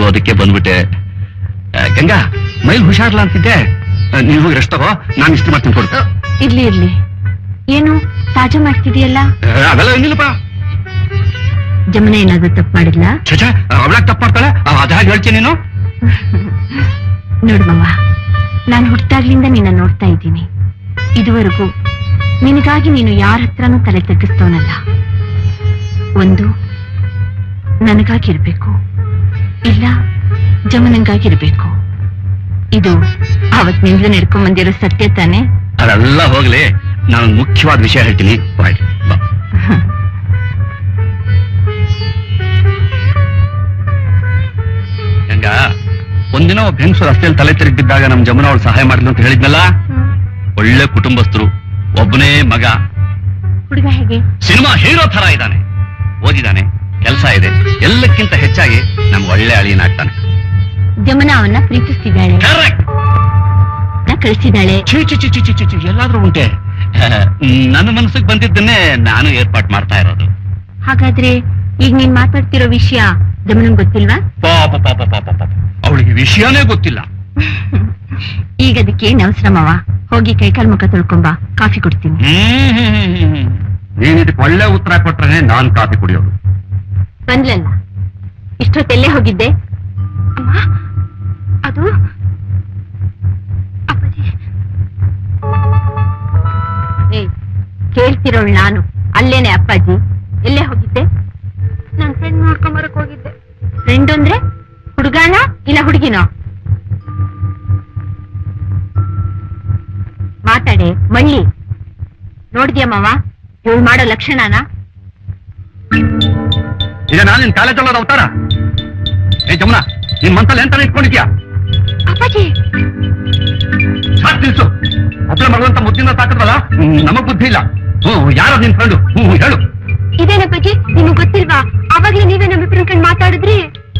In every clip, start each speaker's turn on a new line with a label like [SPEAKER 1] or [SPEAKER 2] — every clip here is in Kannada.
[SPEAKER 1] ಅದಕ್ಕೆ ಬಂದ್ಬಿಟ್ಟೆ ಆ, ಗಂಗಾ ಮೈಲ್ ಹುಷಾರ್ಲ ಅಂತಿದ್ದೆ ಆ, ನೀನ್ ಹೋಗಿ ರೆಸ್ಟ್ ತಗೋ ನಾನು ಇಷ್ಟು ಮಾಡ್ತೀನಿ ಕೊಡು
[SPEAKER 2] ಅ, ಇರ್ಲಿ ಇರ್ಲಿ ಏನು ತಾಜಾ ಮಾಡ್ತಿದೀಯಲ್ಲ
[SPEAKER 1] ಆ, ಅದೆಲ್ಲ ಏನಿಲ್ಲಪ್ಪ
[SPEAKER 2] ಜಮುನ ಏನಾದ್ರು ತಪ್ಪು ಮಾಡಿದ್ಲ
[SPEAKER 1] ಛೇ ಅವಳಾಗ ತಪ್ಪು ಮಾಡ್ತಾಳೆ ಅದ ಹಾಗೆ ಹೇಳ್ತೀನಿ ನೀನು
[SPEAKER 2] ನೋಡು ಮವ್ವ ನಾನು ಹುಟ್ಟಾಗ್ಲಿಂದ ನಿನ್ನ ನೋಡ್ತಾ ಇದ್ದೀನಿ ಇದುವರೆಗೂ ನಿನಗಾಗಿ ನೀನು ಯಾರ ಹತ್ರನೂ ತಲೆ ತಗ್ಗಿಸ್ತವನಲ್ಲ ಒಂದು ನನಗಾಗಿರ್ಬೇಕು ಇಲ್ಲ ಜಮನಂಗಾಗಿರ್ಬೇಕು ಇದು ಅವತ್ತಿನಿಂದ ನಡ್ಕೊಂಡ್ ಬಂದಿರೋ ಸತ್ಯ ತಾನೆ
[SPEAKER 1] ಅದೆಲ್ಲ ಹೋಗ್ಲಿ ನಾನು ಮುಖ್ಯವಾದ ವಿಷಯ ಹೇಳ್ತೀನಿ ಬಾಯ್ ಬಾ ಗಂಗ ಒಂದಿನ ಒಬ್ಬ ಹೆಂಗಸು ರಸ್ತೆಯಲ್ಲಿ ತಲೆ ತಿರುಗಿದ್ದಾಗ ನಮ್ ಜಮುನ ಅವಳು ಸಹಾಯ ಮಾಡಿದ್ಲು ಅಂತ ಹೇಳಿದ್ನಲ್ಲ ಒಳ್ಳೆ ಕುಟುಂಬಸ್ಥರು ಒಬ್ಬನೇ ಮಗ
[SPEAKER 2] ಹುಡುಗ ಹೇಗೆ
[SPEAKER 1] ಸಿನಿಮಾ ಹೀರೋ ತರ ಇದ್ದಾನೆ ಓದಿದಾನೆ ಕೆಲಸ ಇದೆ ಎಲ್ಲಕ್ಕಿಂತ ಹೆಚ್ಚಾಗಿ ನಮ್ಗೆ ಒಳ್ಳೆ ಅಳಿಯನಾಗ್ತಾನೆ
[SPEAKER 2] ಜಮುನ ಅವನ್ನ ಪ್ರೀತಿಸ್ತಿದ್ದಾಳೆ
[SPEAKER 1] ಕರೆಕ್ಟ್
[SPEAKER 2] ನ ಕಳಿಸಿದ್ದಾಳೆ
[SPEAKER 1] ಚೀ ಚಿ ಚಿ ಚಿ ಚಿ ಚಿ ಚಿ ಎಲ್ಲಾದ್ರೂ ಉಂಟೆ ನನ್ನ ಮನಸ್ಸಿಗೆ ಬಂದಿದ್ದನ್ನೇ ನಾನು ಏರ್ಪಾಟ್ ಮಾಡ್ತಾ ಇರೋದು
[SPEAKER 2] ಹಾಗಾದ್ರೆ ಈಗ ನೀನ್ ಮಾತಾಡ್ತಿರೋ ವಿಷಯ ಜಮುನಂಗ್ ಗೊತ್ತಿಲ್ವಾ
[SPEAKER 1] ಪಾಪ ಪಾಪ ಪಾಪ ಪಾಪ ಅವಳಿಗೆ ವಿಷಯನೇ ಗೊತ್ತಿಲ್ಲ
[SPEAKER 2] ಈಗ ಅದಕ್ಕೆ ಏನ್ ಅವಸರಮವ ಹೋಗಿ ಕೈಕಾಲ್ ಮುಖ ತೊಳ್ಕೊಂಬ ಕಾಫಿ ಕೊಡ್ತೀನಿ
[SPEAKER 1] ನೀನ್ ಇದಕ್ಕೆ ಒಳ್ಳೆ ಉತ್ತರ ಕೊಟ್ರೆ ನಾನ್ ಕಾಫಿ ಕುಡಿಯೋದು
[SPEAKER 2] ಬಂದ್ಲಲ್ಲ ಇಷ್ಟೊತ್ತೆಲ್ಲೇ ಹೋಗಿದ್ದೆ ಅಮ್ಮ ಅದು ಅಪ್ಪಾಜಿ ಏ ಕೇಳ್ತಿರೋಳ್ ನಾನು ಅಲ್ಲೇನೆ ಅಪ್ಪಾಜಿ ಎಲ್ಲೇ ಹೋಗಿದ್ದೆ ನನ್ ಫ್ರೆಂಡ್ ನೋಡ್ಕೊಂಬರಕ್ ಹೋಗಿದ್ದೆ ಫ್ರೆಂಡ್ ಅಂದ್ರೆ ಹುಡುಗಾನ ಇಲ್ಲ ಹುಡುಗಿನೋ ಮಾತಾಡೆ ಮಳ್ಳಿ ನೋಡಿದ್ಯಮ್ಮವ ಇವಳು ಮಾಡೋ ಲಕ್ಷಣನ
[SPEAKER 1] ಈಗ ನಾನು ನಿನ್ ಕಾಲೇಜ್ ಅಲ್ಲದ ಅವತಾರ ಏ ಜಮುನ ನಿನ್ ಮನ್ಸಲ್ಲಿ ಎಂತ ಇಟ್ಕೊಂಡಿದ್ಯಾ
[SPEAKER 2] ಅಪ್ಪಾಜಿ
[SPEAKER 1] ಸಾಕ್ ನಿಲ್ಸು ಒಬ್ಳೆ ಮರುವಂತ ಮುದ್ದಿನ ಸಾಕದ್ವಲ್ಲ ನಮಗ್ ಬುದ್ಧಿ ಇಲ್ಲ ಹ್ಮ್ ಯಾರ ನಿನ್ ಫ್ರೆಂಡು ಹ್ಮ್ ಹೇಳು
[SPEAKER 2] ಇದೇನಪ್ಪಾಜಿ ನಿಮಗ್ ಗೊತ್ತಿಲ್ವಾ ಅವಾಗ್ಲೇ ನೀವೇ ನಮ್ಮಿಬ್ರನ್ ಕಂಡು ಮಾತಾಡಿದ್ರಿ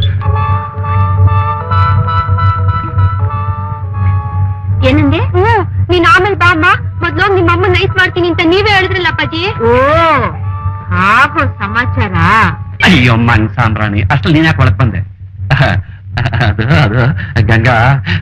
[SPEAKER 2] ಏನಂದೆ ಹ್ಮ್ ನೀನ್ ಆಮೇಲೆ ಬಾ ಅಮ್ಮ ಮೊದ್ಲು ನಿಮ್ಮ ಅಮ್ಮ ನೈಸ್ ಮಾಡ್ತೀನಿ ಅಂತ ನೀವೇ ಹೇಳಿದ್ರಲ್ಲ ಅಪ್ಪಾಜಿ ಓ ಹಾಗೋ ಸಮಾಚಾರ
[SPEAKER 1] ಅಯ್ಯೋ ಮನ್ ಸಾಂಬ್ರಾಣಿ ಅಷ್ಟ್ರಲ್ಲಿ ನೀನ್ ಯಾಕೆ ಒಳಗ್ ಬಂದೆ ಅದು ಅದು ಗಂಗಾ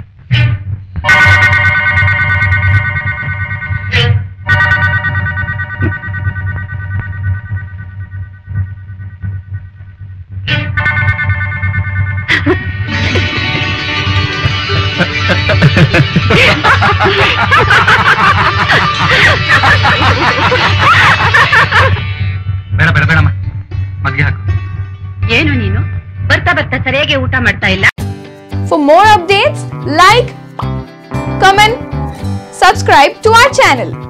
[SPEAKER 1] ಬೇಡ ಬೇಡ ಬೇಡಮ್ಮ ಮದ್ಗೆ ಹಾಕು
[SPEAKER 2] ಏನು ನೀನು ಬರ್ತಾ ಬರ್ತಾ ಸರಿಯಾಗಿ ಊಟ ಮಾಡ್ತಾ ಇಲ್ಲ
[SPEAKER 3] For more updates, like, comment, subscribe to our channel.